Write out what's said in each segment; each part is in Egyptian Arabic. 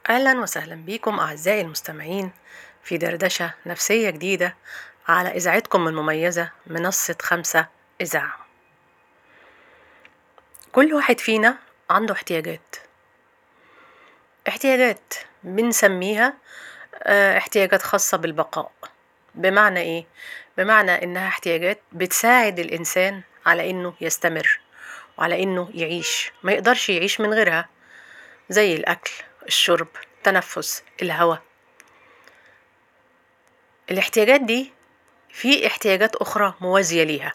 أهلا وسهلا بكم أعزائي المستمعين في دردشة نفسية جديدة على إذاعتكم المميزة منصة خمسة إذاعة كل واحد فينا عنده احتياجات احتياجات بنسميها آه، احتياجات خاصة بالبقاء بمعنى إيه؟ بمعنى إنها احتياجات بتساعد الإنسان على إنه يستمر وعلى إنه يعيش ما يقدرش يعيش من غيرها زي الأكل الشرب التنفس الهواء الاحتياجات دي في احتياجات أخرى موازية ليها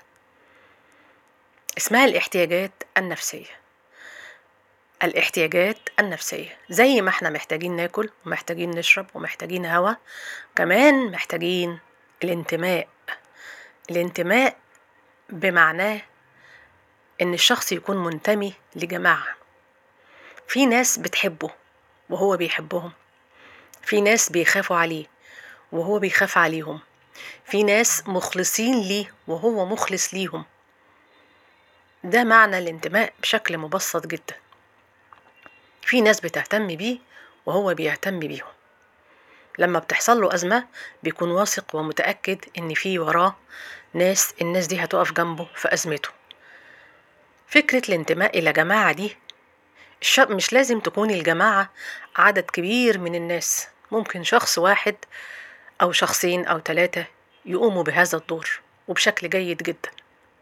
اسمها الاحتياجات النفسية الاحتياجات النفسية زي ما احنا محتاجين ناكل ومحتاجين نشرب ومحتاجين هوا كمان محتاجين الانتماء الانتماء بمعناه ان الشخص يكون منتمي لجماعة في ناس بتحبه وهو بيحبهم في ناس بيخافوا عليه وهو بيخاف عليهم في ناس مخلصين ليه وهو مخلص ليهم ده معنى الانتماء بشكل مبسط جدا في ناس بتهتم بيه وهو بيهتم بيهم لما بتحصل له أزمة بيكون واثق ومتأكد إن في وراه ناس الناس دي هتقف جنبه في أزمته فكرة الانتماء إلى جماعة دي الش- مش لازم تكون الجماعة عدد كبير من الناس ممكن شخص واحد أو شخصين أو ثلاثة يقوموا بهذا الدور وبشكل جيد جدا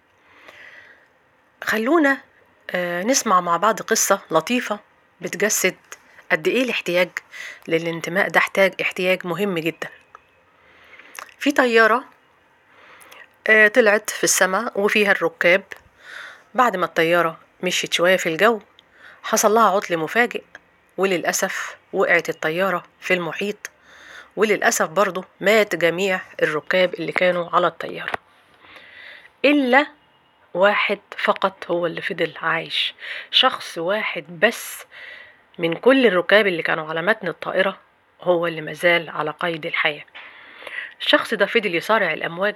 خلونا آه، نسمع مع بعض قصة لطيفة بتجسد قد إيه الاحتياج للانتماء ده احتاج احتياج مهم جدا في طيارة آه، طلعت في السماء وفيها الركاب بعد ما الطيارة مشيت شوية في الجو حصل لها عطل مفاجئ وللأسف وقعت الطيارة في المحيط وللأسف برضه مات جميع الركاب اللي كانوا على الطيارة إلا واحد فقط هو اللي فضل عايش شخص واحد بس من كل الركاب اللي كانوا على متن الطائرة هو اللي مازال على قيد الحياة الشخص ده فضل يصارع الأمواج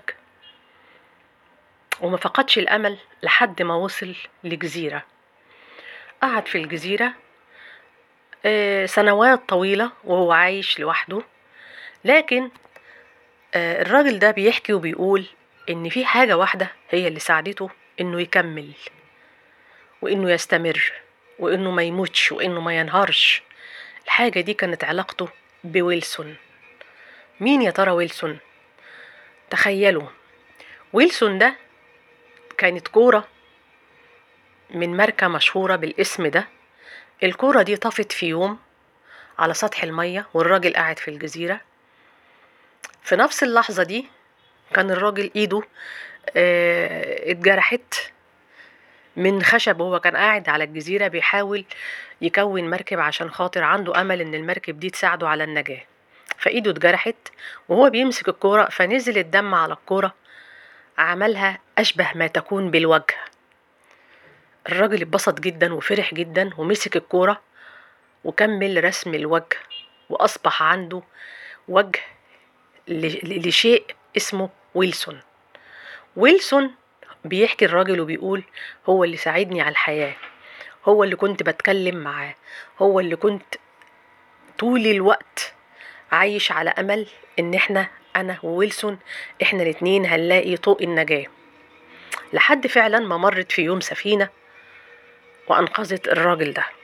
وما فقدش الأمل لحد ما وصل لجزيرة قعد في الجزيرة آه، سنوات طويلة وهو عايش لوحده لكن آه، الراجل ده بيحكي وبيقول إن في حاجة واحدة هي اللي ساعدته إنه يكمل وإنه يستمر وإنه ما يموتش وإنه ما ينهارش الحاجة دي كانت علاقته بويلسون مين يا ترى ويلسون؟ تخيلوا ويلسون ده كانت كورة من ماركة مشهورة بالاسم ده الكورة دي طفت في يوم على سطح المية والراجل قاعد في الجزيرة في نفس اللحظة دي كان الراجل ايده آه، اتجرحت من خشب وهو كان قاعد على الجزيرة بيحاول يكون مركب عشان خاطر عنده أمل إن المركب دي تساعده على النجاة فإيده اتجرحت وهو بيمسك الكورة فنزل الدم على الكورة عملها أشبه ما تكون بالوجه الراجل اتبسط جدا وفرح جدا ومسك الكورة وكمل رسم الوجه وأصبح عنده وجه ل- لشيء اسمه ويلسون ويلسون بيحكي الراجل وبيقول هو اللي ساعدني على الحياة هو اللي كنت بتكلم معاه هو اللي كنت طول الوقت عايش على أمل إن إحنا أنا وويلسون إحنا الاتنين هنلاقي طوق النجاة لحد فعلا ما مرت في يوم سفينة وأنقذت الراجل ده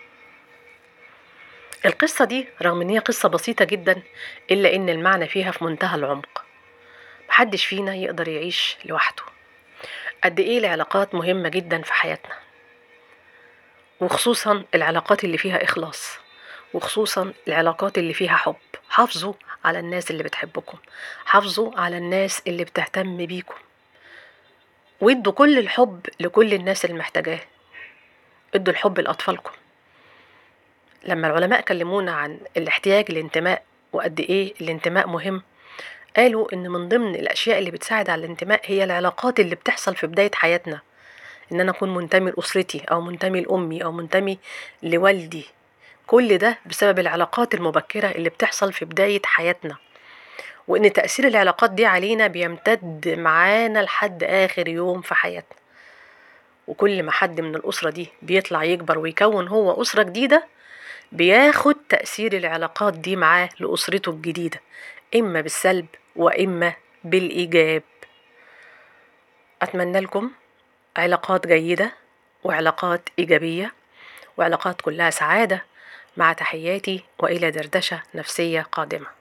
القصة دي رغم إن هي قصة بسيطة جدا إلا إن المعنى فيها في منتهى العمق محدش فينا يقدر يعيش لوحده قد إيه العلاقات مهمة جدا في حياتنا وخصوصا العلاقات اللي فيها إخلاص وخصوصا العلاقات اللي فيها حب حافظوا على الناس اللي بتحبكم حافظوا على الناس اللي بتهتم بيكم وادوا كل الحب لكل الناس اللي محتاجاه ادوا الحب لأطفالكم لما العلماء كلمونا عن الاحتياج للانتماء وقد ايه الانتماء مهم قالوا ان من ضمن الاشياء اللي بتساعد على الانتماء هي العلاقات اللي بتحصل في بداية حياتنا ان انا اكون منتمي لاسرتي او منتمي لامي او منتمي لوالدي كل ده بسبب العلاقات المبكرة اللي بتحصل في بداية حياتنا وان تأثير العلاقات دي علينا بيمتد معانا لحد اخر يوم في حياتنا وكل ما حد من الأسرة دي بيطلع يكبر ويكون هو أسرة جديدة بياخد تأثير العلاقات دي معاه لأسرته الجديدة إما بالسلب وإما بالإيجاب أتمنى لكم علاقات جيدة وعلاقات إيجابية وعلاقات كلها سعادة مع تحياتي وإلى دردشة نفسية قادمة